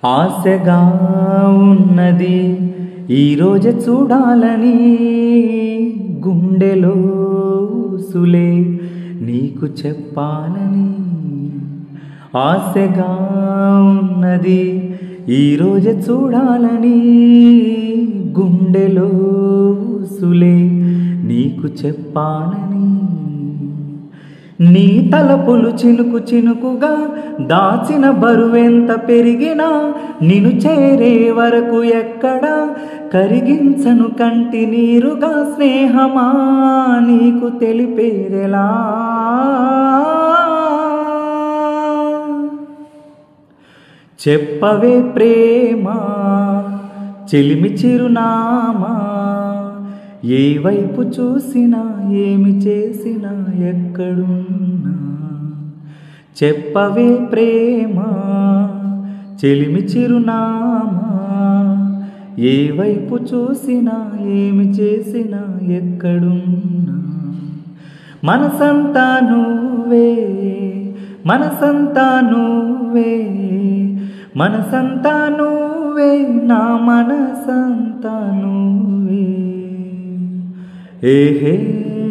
ఆశగా ఉన్నది ఈరోజు చూడాలని గుండెలో సులే నీకు చెప్పాలని ఆశగా ఉన్నది ఈరోజు చూడాలని గుండెలో సులే నీకు చెప్పాలని నీ తలపులు చినుకు చినుకుగా దాచిన బరువెంత పెరిగినా నిన్ను చేరే వరకు ఎక్కడ కరిగించను కంటి నీరుగా స్నేహమా నీకు తెలిపేదెలా చెప్పవే ప్రేమ చెలిమి చిరునామా ఏ వైపు చూసినా ఏమి చేసినా ఎక్కడున్నా చెప్పవే ప్రేమ చెలిమి చిరునామా ఏ వైపు చూసినా ఏమి చేసినా ఎక్కడున్నా మనసంతా నువ్వే మనసంతా నువ్వే మనసంతా నువ్వే నా మనసంతా నువ్వే ఏహే